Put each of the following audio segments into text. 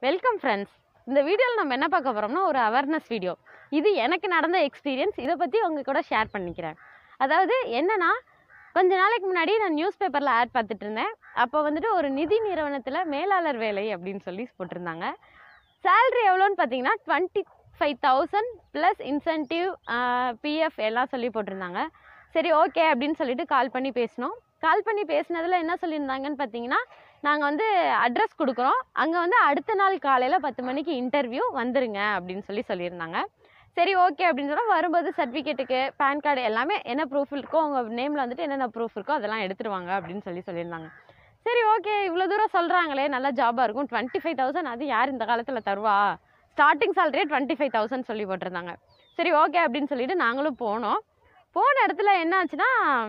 welcome friends இந்த வீடியோவில் நம்ம என்ன பார்க்க போகிறோம்னா ஒரு அவேர்னஸ் வீடியோ இது எனக்கு நடந்த எக்ஸ்பீரியன்ஸ் இதை பற்றி உங்க கூட ஷேர் பண்ணிக்கிறேன் அதாவது என்னன்னா கொஞ்ச நாளைக்கு முன்னாடி நான் நியூஸ் பேப்பரில் ஆட் பார்த்துட்டு இருந்தேன் அப்போ வந்துட்டு ஒரு நிதி நிறுவனத்தில் மேலாளர் வேலை அப்படின்னு சொல்லி போட்டிருந்தாங்க சேல்ரி எவ்வளோன்னு பார்த்தீங்கன்னா twenty five thousand plus incentive PF எல்லாம் சொல்லி போட்டிருந்தாங்க சரி ஓகே அப்படின்னு சொல்லிட்டு கால் பண்ணி பேசினோம் கால் பண்ணி பேசினதில் என்ன சொல்லியிருந்தாங்கன்னு பார்த்தீங்கன்னா நாங்கள் வந்து அட்ரஸ் கொடுக்குறோம் அங்கே வந்து அடுத்த நாள் காலையில் பத்து மணிக்கு இன்டர்வியூ வந்துருங்க அப்படின்னு சொல்லி சொல்லியிருந்தாங்க சரி ஓகே அப்படின்னு சொன்னால் வரும்போது சர்டிஃபிகேட்டுக்கு பேன் கார்டு எல்லாமே என்ன ப்ரூஃப் இருக்கோ உங்கள் நேமில் வந்துட்டு என்னென்ன ப்ரூஃப் இருக்கோ அதெல்லாம் எடுத்துட்டு வாங்க அப்படின்னு சொல்லி சொல்லியிருந்தாங்க சரி ஓகே இவ்வளோ தூரம் சொல்கிறாங்களே நல்ல ஜாபாக இருக்கும் டுவெண்ட்டி ஃபைவ் தௌசண்ட் அது யார் இந்த காலத்தில் தருவா ஸ்டார்டிங் சேலரியே டுவெண்ட்டி ஃபைவ் தௌசண்ட் சொல்லி போட்டிருந்தாங்க சரி ஓகே அப்படின்னு சொல்லிட்டு நாங்களும் போனோம் போன இடத்துல என்ன ஆச்சுன்னா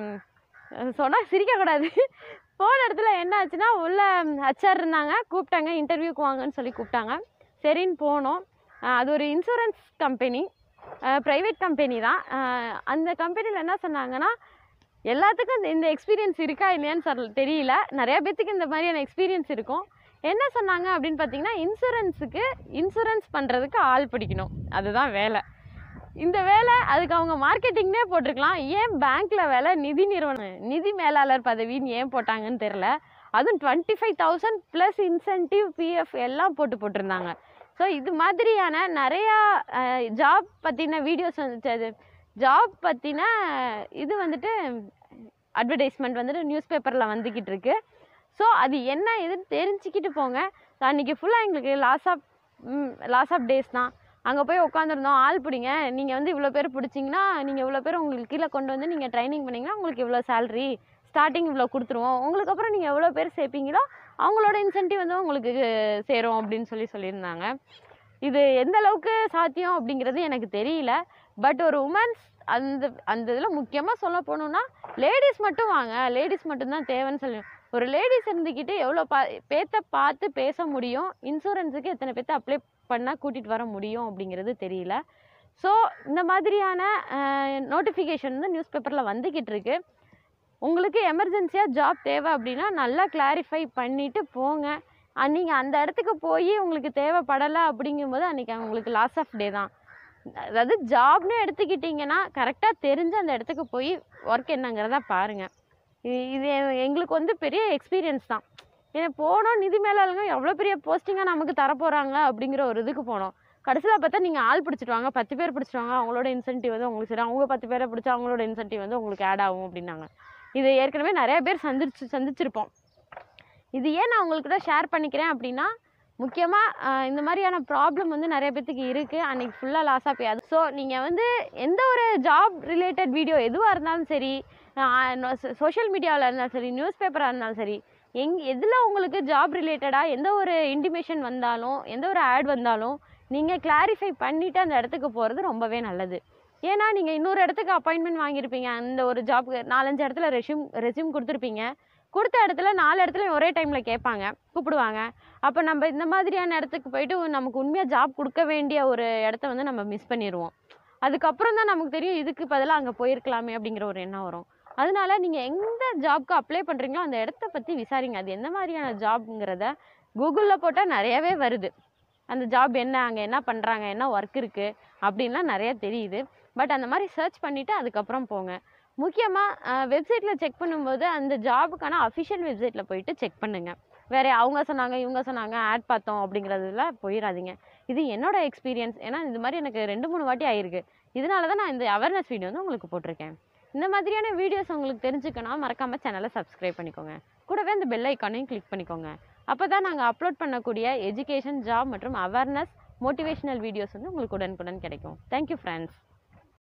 சொன்னால் சிரிக்கக்கூடாது போன இடத்துல என்ன ஆச்சுன்னா உள்ள ஹச்ஆர் இருந்தாங்க கூப்பிட்டாங்க இன்டர்வியூக்கு வாங்கன்னு சொல்லி கூப்பிட்டாங்க சரின்னு போனோம் அஹ் அது ஒரு இன்சூரன்ஸ் கம்பெனி ப்ரைவேட் கம்பெனி தான் அஹ் அந்த கம்பெனியில் என்ன சொன்னாங்கன்னா எல்லாத்துக்கும் இந்த- இந்த எக்ஸ்பீரியன்ஸ் இருக்கா இல்லையான்னு சொல்ல தெரியல நிறைய பேத்துக்கு இந்த மாதிரியான எக்ஸ்பீரியன்ஸ் இருக்கும் என்ன சொன்னாங்க அப்படின்னு பார்த்தீங்கன்னா இன்சூரன்ஸுக்கு இன்சூரன்ஸ் பண்ணுறதுக்கு ஆள் பிடிக்கணும் அதுதான் வேலை இந்த வேலை அதுக்கு அவங்க மார்க்கெட்டிங்னே போட்டிருக்கலாம் ஏன் பேங்க்ல வேலை நிதி நிறுவனம் நிதி மேலாளர் பதவின்னு ஏன் போட்டாங்கன்னு தெரில அதுவும் twenty five thousand plus incentive PF எல்லாம் போட்டு போட்டிருந்தாங்க ஸோ இது மாதிரியான நிறையா ஜாப் பற்றின வீடியோஸ் வந்து ஜாப் பற்றின இது வந்துட்டு அட்வர்டைஸ்மெண்ட் வந்துட்டு நியூஸ் பேப்பரில் வந்துக்கிட்டு இருக்கு ஸோ அது என்ன இதுன்னு தெரிஞ்சுக்கிட்டு போங்க அன்றைக்கி ஃபுல்லாக எங்களுக்கு loss of loss of days தான் அங்கே போய் உட்காந்துருந்தோம் ஆள் பிடிங்க நீங்கள் வந்து இவ்வளோ பேர் பிடிச்சிங்கன்னா நீங்கள் இவ்வளோ பேர் உங்களுக்கு கீழே கொண்டு வந்து நீங்கள் ட்ரைனிங் பண்ணிங்கன்னா உங்களுக்கு இவ்வளோ சேலரி ஸ்டார்டிங் இவ்வளோ கொடுத்துருவோம் உங்களுக்கு அப்புறம் நீங்கள் எவ்வளோ பேர் சேர்ப்பீங்களோ அவங்களோட இன்சென்டிவ் வந்து உங்களுக்கு சேரும் அப்படின்னு சொல்லி சொல்லியிருந்தாங்க இது எந்த அளவுக்கு சாத்தியம் அப்படிங்கிறது எனக்கு தெரியல பட் ஒரு உமன்ஸ் அந்த அந்த இதில் முக்கியமாக சொல்ல போகணுன்னா லேடிஸ் மட்டும் வாங்க லேடிஸ் மட்டும்தான் தேவைன்னு சொல்லி ஒரு லேடிஸ் இருந்துக்கிட்டு எவ்வளோ பா பேத்த பார்த்து பேச முடியும் இன்சூரன்ஸுக்கு எத்தனை பேர்த்த அப்ளை பண்ணால் கூட்டிகிட்டு வர முடியும் அப்படிங்கிறது தெரியல ஸோ இந்த மாதிரியான நோட்டிஃபிகேஷன் வந்து நியூஸ் பேப்பரில் வந்துக்கிட்டு இருக்கு உங்களுக்கு எமர்ஜென்சியாக ஜாப் தேவை அப்படின்னா நல்லா கிளாரிஃபை பண்ணிவிட்டு போங்க நீங்கள் அந்த இடத்துக்கு போய் உங்களுக்கு தேவைப்படலை அப்படிங்கும்போது அன்றைக்கி உங்களுக்கு லாஸ் ஆஃப் டே தான் அதாவது ஜாப்னு எடுத்துக்கிட்டிங்கன்னா கரெக்டாக தெரிஞ்சு அந்த இடத்துக்கு போய் ஒர்க் என்னங்கிறத பாருங்கள் இது இது எ- எங்களுக்கு வந்து பெரிய எக்ஸ்பீரியன்ஸ் தான் ஏன்னா போனோம் நிதி மேலாளங்க எவ்வளோ பெரிய போஸ்டிங்காக நமக்கு தரப்போகிறாங்க அப்படிங்கிற ஒரு இதுக்கு போனோம் கடைசியில் பார்த்தா நீங்கள் ஆள் பிடிச்சிட்டு வாங்க பத்து பேர் பிடிச்சிட்டு வாங்க அவங்களோட இன்சென்டிவ் வந்து உங்களுக்கு சரி அவங்க பத்து பேரை பிடிச்சா அவங்களோட இன்சென்டிவ் வந்து உங்களுக்கு ஆட் ஆகும் அப்படின்னாங்க இது ஏற்கனவே நிறைய பேர் சந்திச்சு சந்திச்சிருப்போம் இது ஏன் நான் உங்கள்கிட்ட ஷேர் பண்ணிக்கிறேன் அப்படின்னா முக்கியமாக இந்த மாதிரியான ப்ராப்ளம் வந்து நிறைய பேத்துக்கு இருக்குது அன்றைக்கி ஃபுல்லாக லாஸாக போயாது ஸோ நீங்கள் வந்து எந்த ஒரு ஜாப் ரிலேட்டட் வீடியோ எதுவாக இருந்தாலும் சரி சோஷியல் மீடியாவில் இருந்தாலும் சரி நியூஸ் பேப்பராக இருந்தாலும் சரி எங் எதில் உங்களுக்கு ஜாப் ரிலேட்டடாக எந்த ஒரு இன்டிமேஷன் வந்தாலும் எந்த ஒரு ஆட் வந்தாலும் நீங்கள் கிளாரிஃபை பண்ணிவிட்டு அந்த இடத்துக்கு போகிறது ரொம்பவே நல்லது ஏன்னா நீங்கள் இன்னொரு இடத்துக்கு அப்பாயின்மெண்ட் வாங்கியிருப்பீங்க அந்த ஒரு ஜாப்க்கு நாலஞ்சு இடத்துல ரெஷ்யூம் ரெஸ்யூம் கொடுத்துருப்பீங்க கொடுத்த இடத்துல நாலு இடத்துல ஒரே டைமில் கேட்பாங்க கூப்பிடுவாங்க அப்போ நம்ம இந்த மாதிரியான இடத்துக்கு போயிட்டு நமக்கு உண்மையாக ஜாப் கொடுக்க வேண்டிய ஒரு இடத்த வந்து நம்ம மிஸ் பண்ணிடுவோம் அதுக்கப்புறம் தான் நமக்கு தெரியும் இதுக்கு பதிலாக அங்கே போயிருக்கலாமே அப்படிங்கிற ஒரு எண்ணம் வரும் அதனால நீங்கள் எந்த ஜாப்க்கு அப்ளை பண்ணுறீங்களோ அந்த இடத்த பற்றி விசாரிங்க அது எந்த மாதிரியான ஜாப்ங்கிறத கூகுளில் போட்டால் நிறையவே வருது அந்த ஜாப் என்ன அங்கே என்ன பண்ணுறாங்க என்ன ஒர்க் இருக்குது அப்படின்லாம் நிறைய தெரியுது பட் அந்த மாதிரி சர்ச் பண்ணிவிட்டு அதுக்கப்புறம் போங்க முக்கியமாக வெப்சைட்டில் செக் பண்ணும்போது அந்த ஜாபுக்கான அஃபிஷியல் வெப்சைட்டில் போயிட்டு செக் பண்ணுங்கள் வேறு அவங்க சொன்னாங்க இவங்க சொன்னாங்க ஆட் பார்த்தோம் அப்படிங்கிறதுல போயிடாதீங்க இது என்னோட எக்ஸ்பீரியன்ஸ் ஏன்னா இது மாதிரி எனக்கு ரெண்டு மூணு வாட்டி ஆயிருக்கு இதனால தான் நான் இந்த அவேர்னஸ் வீடியோ வந்து உங்களுக்கு போட்டிருக்கேன் இந்த மாதிரியான வீடியோஸ் உங்களுக்கு தெரிஞ்சுக்கணும் மறக்காமல் சேனலை சப்ஸ்கிரைப் பண்ணிக்கோங்க கூடவே அந்த பெல் ஐக்கானையும் கிளிக் பண்ணிக்கோங்க அப்போ தான் நாங்கள் அப்லோட் பண்ணக்கூடிய எஜுகேஷன் ஜாப் மற்றும் அவேர்னஸ் மோட்டிவேஷனல் வீடியோஸ் வந்து உங்களுக்கு உடனுக்குடன் கிடைக்கும் தேங்க்யூ ஃப்ரெண்ட்ஸ்